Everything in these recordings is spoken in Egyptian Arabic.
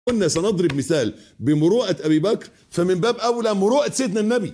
كنا سنضرب مثال بمروءة أبي بكر فمن باب أولى مروءة سيدنا النبي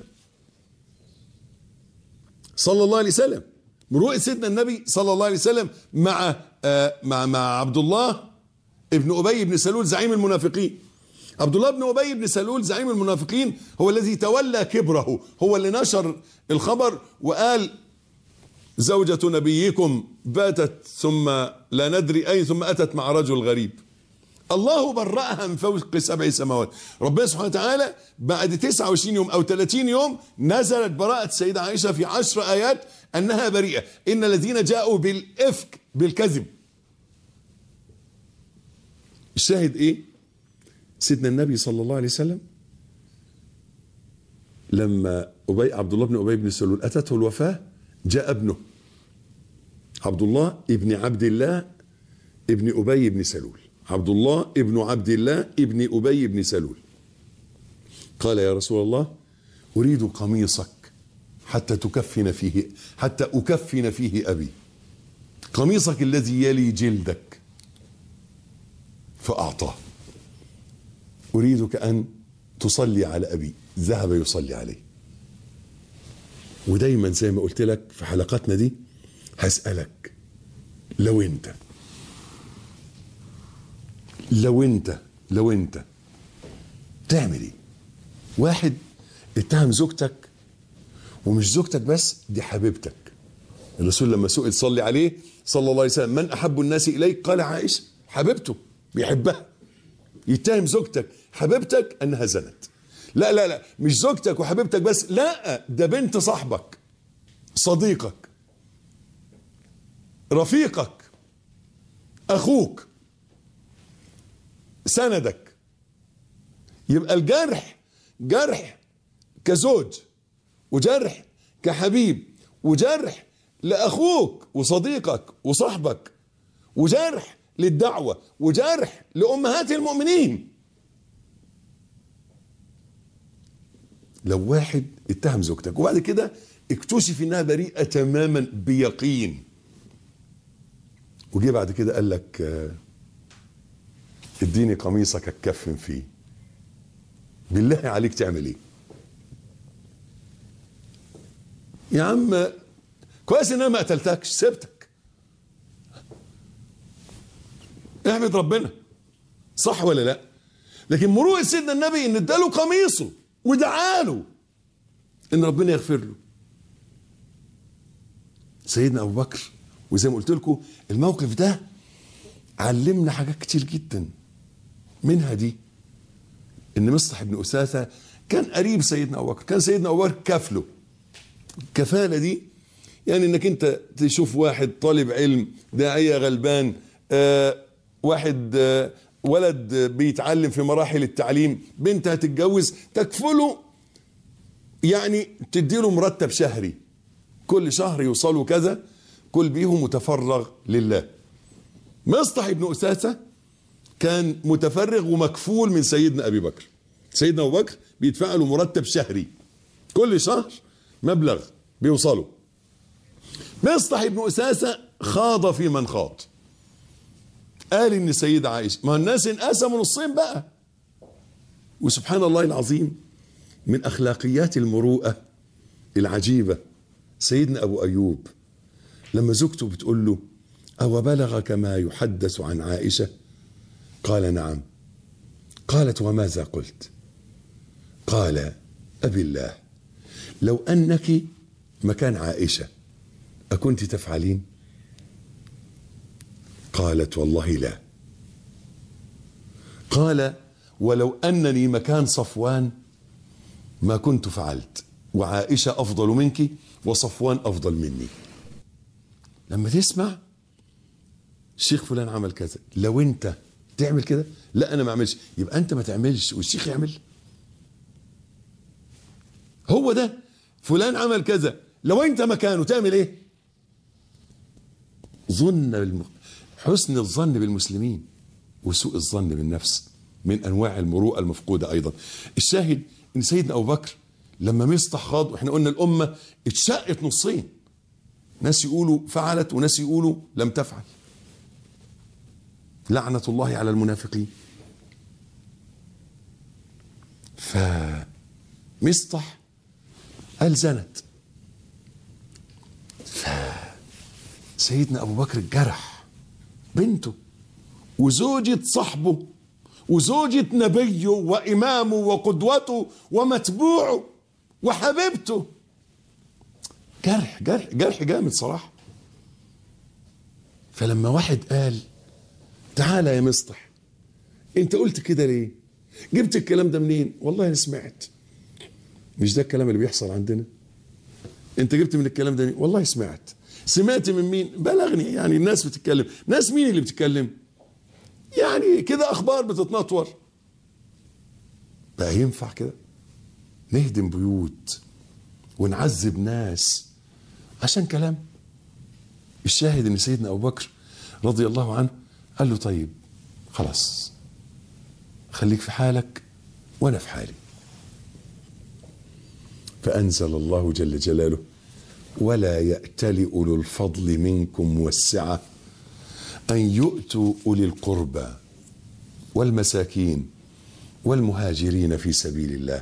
صلى الله عليه وسلم مروءة سيدنا النبي صلى الله عليه وسلم مع آه مع مع عبد الله ابن أبي بن سلول زعيم المنافقين عبد الله بن أبي بن سلول زعيم المنافقين هو الذي تولى كبره هو اللي نشر الخبر وقال زوجة نبيكم باتت ثم لا ندري أين ثم أتت مع رجل غريب الله برأها من فوق سبع سماوات ربنا سبحانه وتعالى بعد 29 يوم أو 30 يوم نزلت براءة السيدة عائشة في عشر آيات أنها بريئة إن الذين جاءوا بالإفك بالكذب الشاهد إيه سيدنا النبي صلى الله عليه وسلم لما أبي عبد الله بن أبي بن سلول أتته الوفاة جاء ابنه عبد الله ابن عبد الله ابن أبي بن سلول عبد الله ابن عبد الله ابن أبي بن سلول قال يا رسول الله أريد قميصك حتى تكفن فيه حتى أكفن فيه أبي قميصك الذي يلي جلدك فأعطاه أريدك أن تصلي على أبي ذهب يصلي عليه ودايما زي ما قلت لك في حلقاتنا دي هسألك لو انت لو انت لو انت تعمل ايه واحد اتهم زوجتك ومش زوجتك بس دي حبيبتك الرسول لما سئل صلي عليه صلى الله عليه وسلم من احب الناس اليك قال عائشه حبيبته بيحبها يتهم زوجتك حبيبتك انها زنت لا لا لا مش زوجتك وحبيبتك بس لا ده بنت صاحبك صديقك رفيقك اخوك سندك يبقى الجرح جرح كزوج وجرح كحبيب وجرح لاخوك وصديقك وصاحبك وجرح للدعوه وجرح لامهات المؤمنين لو واحد اتهم زوجتك وبعد كده اكتشف انها بريئه تماما بيقين وجي بعد كده قال لك آه، اديني قميصك اتكفن فيه بالله عليك تعمل ايه يا عم كويس ان انا ما قتلتكش سبتك احمد ربنا صح ولا لا لكن مروءة سيدنا النبي ان اداله قميصه ودعاله ان ربنا يغفر له سيدنا ابو بكر وزي ما قلت لكم الموقف ده علمنا حاجات كتير جدا منها دي ان مصطح بن اساسه كان قريب سيدنا ابو بكر كان سيدنا ابو بكر كفله الكفاله دي يعني انك انت تشوف واحد طالب علم داعيه غلبان آه واحد آه ولد بيتعلم في مراحل التعليم بنت هتتجوز تكفله يعني تديله مرتب شهري كل شهر يوصلوا كذا كل بيهم متفرغ لله مصطح بن أساسة كان متفرغ ومكفول من سيدنا أبي بكر سيدنا أبو بكر بيدفع له مرتب شهري كل شهر مبلغ بيوصله مصطح بن أساسة خاض في من خاض قال ان السيدة عائشة ما الناس انقسموا نصين بقى وسبحان الله العظيم من اخلاقيات المروءة العجيبة سيدنا ابو ايوب لما زوجته بتقول له او بلغك ما يحدث عن عائشة قال نعم قالت وماذا قلت قال ابي الله لو انك مكان عائشة اكنت تفعلين قالت والله لا قال ولو انني مكان صفوان ما كنت فعلت وعائشه افضل منك وصفوان افضل مني لما تسمع الشيخ فلان عمل كذا لو انت تعمل كده لا انا ما اعملش يبقى انت ما تعملش والشيخ يعمل هو ده فلان عمل كذا لو انت مكانه تعمل ايه ظن بالم... حسن الظن بالمسلمين وسوء الظن بالنفس من انواع المروءه المفقوده ايضا الشاهد ان سيدنا ابو بكر لما مصطح خاض واحنا قلنا الامه اتشقت نصين ناس يقولوا فعلت وناس يقولوا لم تفعل لعنه الله على المنافقين فمسطح قال زنت فسيدنا ابو بكر الجرح بنته وزوجة صاحبه وزوجة نبيه وإمامه وقدوته ومتبوعه وحبيبته جرح جرح جرح جامد صراحة فلما واحد قال تعالى يا مصطح انت قلت كده ليه جبت الكلام ده منين والله انا سمعت مش ده الكلام اللي بيحصل عندنا انت جبت من الكلام ده منين والله سمعت سمعت من مين بلغني يعني الناس بتتكلم ناس مين اللي بتتكلم يعني كده اخبار بتتنطور بقى ينفع كده نهدم بيوت ونعذب ناس عشان كلام الشاهد ان سيدنا ابو بكر رضي الله عنه قال له طيب خلاص خليك في حالك وانا في حالي فانزل الله جل جلاله ولا يأتل اولو الفضل منكم والسعه ان يؤتوا اولي القربى والمساكين والمهاجرين في سبيل الله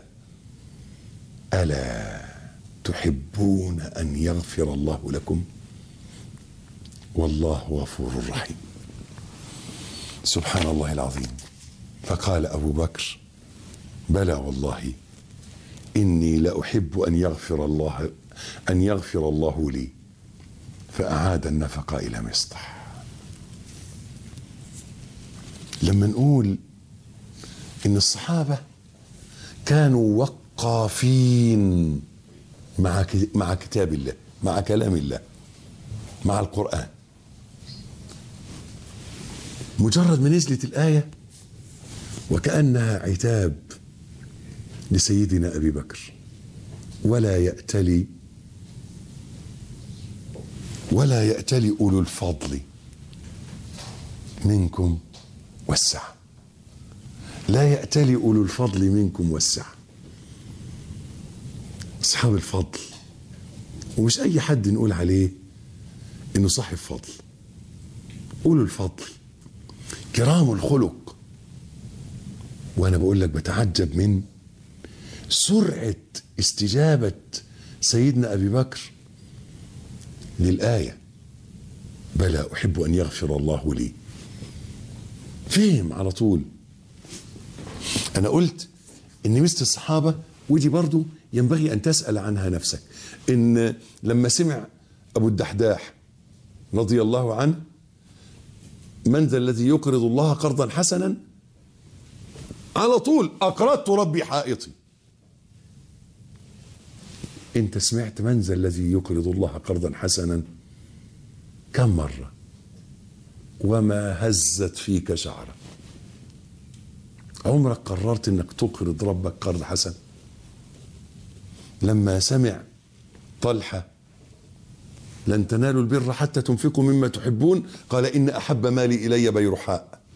الا تحبون ان يغفر الله لكم والله غفور رحيم سبحان الله العظيم فقال ابو بكر بلى والله اني لاحب ان يغفر الله ان يغفر الله لي فاعاد النفقه الى مصطح لما نقول ان الصحابه كانوا وقافين مع مع كتاب الله مع كلام الله مع القران مجرد ما نزلت الايه وكانها عتاب لسيدنا ابي بكر ولا يأتلي ولا يأتلي اولو الفضل منكم والسعه لا يأتلي اولو الفضل منكم والسعه اصحاب الفضل ومش اي حد نقول عليه انه صاحب فضل اولو الفضل كرام الخلق وانا بقول لك بتعجب من سرعه استجابه سيدنا ابي بكر للايه بلى احب ان يغفر الله لي فهم على طول انا قلت ان مثل الصحابه ودي برضو ينبغي ان تسال عنها نفسك ان لما سمع ابو الدحداح رضي الله عنه من ذا الذي يقرض الله قرضا حسنا على طول اقرضت ربي حائطي انت سمعت من ذا الذي يقرض الله قرضا حسنا كم مره وما هزت فيك شعره عمرك قررت انك تقرض ربك قرض حسن لما سمع طلحه لن تنالوا البر حتى تنفقوا مما تحبون قال ان احب مالي الي بيرحاء